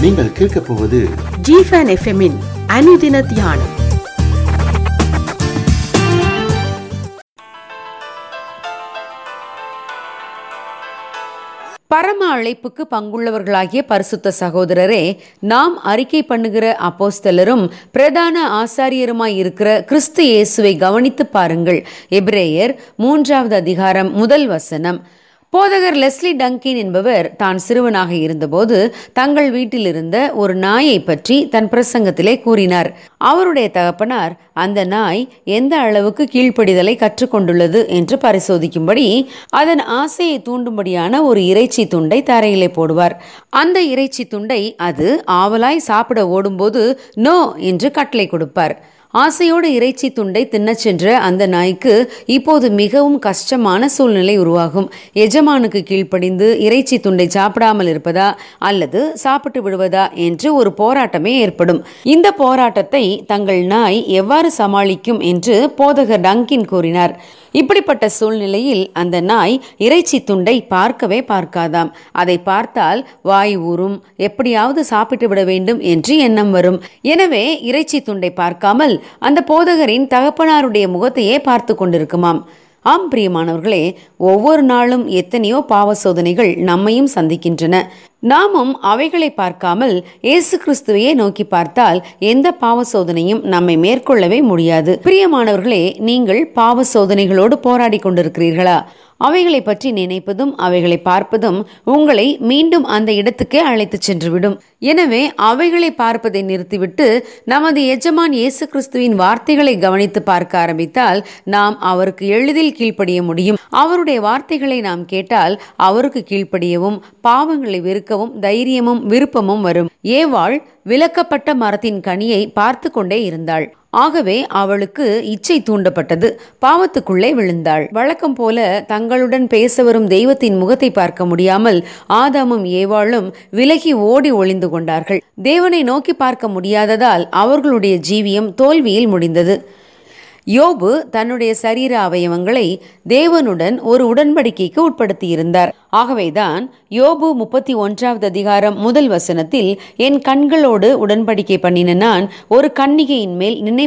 நீங்கள் கேட்கப் போவது ஜிஃபன் எஃப்எம்மின் அனுதின தியானம் பரம அழைப்புக்கு பங்குள்ளவர்களாகிய பரிசுத்த சகோதரரே நாம் அறிக்கை பண்ணுகிற அப்போஸ்தலரும் பிரதான ஆசாரியருமாய் இருக்கிற கிறிஸ்து இயேசுவை கவனித்து பாருங்கள் எபிரேயர் மூன்றாவது அதிகாரம் முதல் வசனம் போதகர் லெஸ்லி டங்கின் என்பவர் தான் சிறுவனாக இருந்தபோது தங்கள் வீட்டில் இருந்த ஒரு நாயை பற்றி தன் பிரசங்கத்திலே கூறினார் அவருடைய தகப்பனார் அந்த நாய் எந்த அளவுக்கு கீழ்ப்படிதலை கற்றுக்கொண்டுள்ளது என்று பரிசோதிக்கும்படி அதன் ஆசையை தூண்டும்படியான ஒரு இறைச்சி துண்டை தரையிலே போடுவார் அந்த இறைச்சி துண்டை அது ஆவலாய் சாப்பிட ஓடும்போது நோ என்று கட்டளை கொடுப்பார் ஆசையோடு இறைச்சி துண்டை தின்னச் சென்ற அந்த நாய்க்கு இப்போது மிகவும் கஷ்டமான சூழ்நிலை உருவாகும் எஜமானுக்கு கீழ்ப்படிந்து இறைச்சி துண்டை சாப்பிடாமல் இருப்பதா அல்லது சாப்பிட்டு விடுவதா என்று ஒரு போராட்டமே ஏற்படும் இந்த போராட்டத்தை தங்கள் நாய் எவ்வாறு சமாளிக்கும் என்று போதகர் டங்கின் கூறினார் இப்படிப்பட்ட சூழ்நிலையில் அந்த நாய் இறைச்சி துண்டை பார்க்கவே பார்க்காதாம் அதை பார்த்தால் வாய் ஊறும் எப்படியாவது சாப்பிட்டு விட வேண்டும் என்று எண்ணம் வரும் எனவே இறைச்சி துண்டை பார்க்காமல் அந்த போதகரின் தகப்பனாருடைய முகத்தையே பார்த்து கொண்டிருக்குமாம் ஆம் பிரியமானவர்களே ஒவ்வொரு நாளும் எத்தனையோ பாவ சோதனைகள் நம்மையும் சந்திக்கின்றன நாமும் அவைகளை பார்க்காமல் இயேசு கிறிஸ்துவையே நோக்கி பார்த்தால் எந்த பாவ சோதனையும் நம்மை மேற்கொள்ளவே முடியாது பிரியமானவர்களே நீங்கள் பாவ சோதனைகளோடு போராடி கொண்டிருக்கிறீர்களா அவைகளை பற்றி நினைப்பதும் அவைகளை பார்ப்பதும் உங்களை மீண்டும் அந்த இடத்துக்கே அழைத்து சென்றுவிடும் எனவே அவைகளை பார்ப்பதை நிறுத்திவிட்டு நமது எஜமான் இயேசு கிறிஸ்துவின் வார்த்தைகளை கவனித்து பார்க்க ஆரம்பித்தால் நாம் அவருக்கு எளிதில் கீழ்ப்படிய முடியும் அவருடைய வார்த்தைகளை நாம் கேட்டால் அவருக்கு கீழ்ப்படியவும் பாவங்களை வெறுக்கவும் தைரியமும் விருப்பமும் வரும் ஏவாள் விலக்கப்பட்ட மரத்தின் கனியை பார்த்து கொண்டே இருந்தாள் ஆகவே அவளுக்கு இச்சை தூண்டப்பட்டது பாவத்துக்குள்ளே விழுந்தாள் வழக்கம் போல தங்களுடன் பேச வரும் தெய்வத்தின் முகத்தை பார்க்க முடியாமல் ஆதாமும் ஏவாளும் விலகி ஓடி ஒளிந்து கொண்டார்கள் தேவனை நோக்கி பார்க்க முடியாததால் அவர்களுடைய ஜீவியம் தோல்வியில் முடிந்தது யோபு தன்னுடைய சரீர அவயவங்களை தேவனுடன் ஒரு உடன்படிக்கைக்கு உட்படுத்தியிருந்தார் ஆகவேதான் யோபு முப்பத்தி ஒன்றாவது அதிகாரம் முதல் வசனத்தில் என் கண்களோடு உடன்படிக்கை பண்ணின நான் ஒரு கன்னிகையின் மேல் நினை